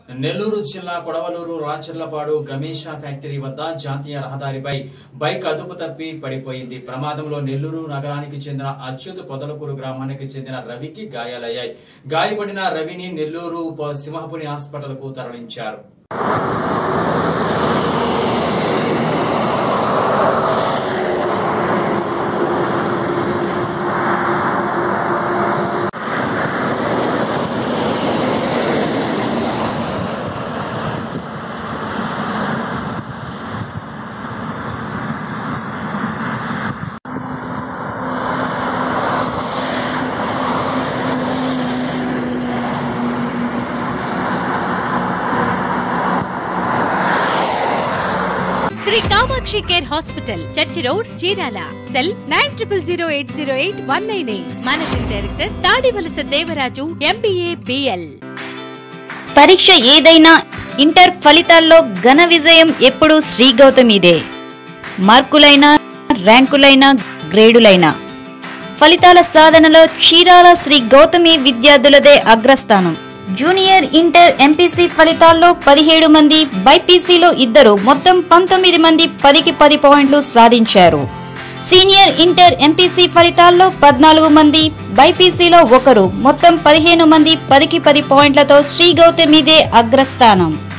నెల్లూరు జిల్లా కొడవలూరు రాచర్లపాడు గమేషా ఫ్యాక్టరీ వద్ద జాతీయ రహదారిపై బైక్ అదుపు తప్పి పడిపోయింది ప్రమాదంలో నెల్లూరు నగరానికి చెందిన అచ్యుత్ పొదలకూరు గ్రామానికి చెందిన రవికి గాయాలయ్యాయి గాయపడిన రవిని నెల్లూరు ప- సింహపురి హాస్పిటల్కు తరలించారు Sri Kamakshi care hospital church road Chirala cell nine triple zero eight zero eight one nine eight managing director Tadivalasa Devaraju MBA BL పరీక్ష ఏదైనా ఇంటర్ ఫలితాల్లో ఘన విజయం ఎప్పుడూ శ్రీ గౌతమిదే మార్కులైనా ర్యాంకులైనా గ్రేడులైనా ఫలితాల సాధనలో చీరాల శ్రీ గౌతమి విద్యార్థులదే అగ్రస్థానం జూనియర్ ఇంటర్ ఎంపీసీ ఫలితాల్లో పదిహేడు మంది బైపీసీలో ఇద్దరు మొత్తం పంతొమ్మిది మంది పదికి పది పాయింట్లు సాధించారు సీనియర్ ఇంటర్ ఎంపీసీ ఫలితాల్లో పద్నాలుగు మంది బైపీసీలో ఒకరు మొత్తం పదిహేను మంది పదికి పది పాయింట్లతో శ్రీ గౌతమిదే అగ్రస్థానం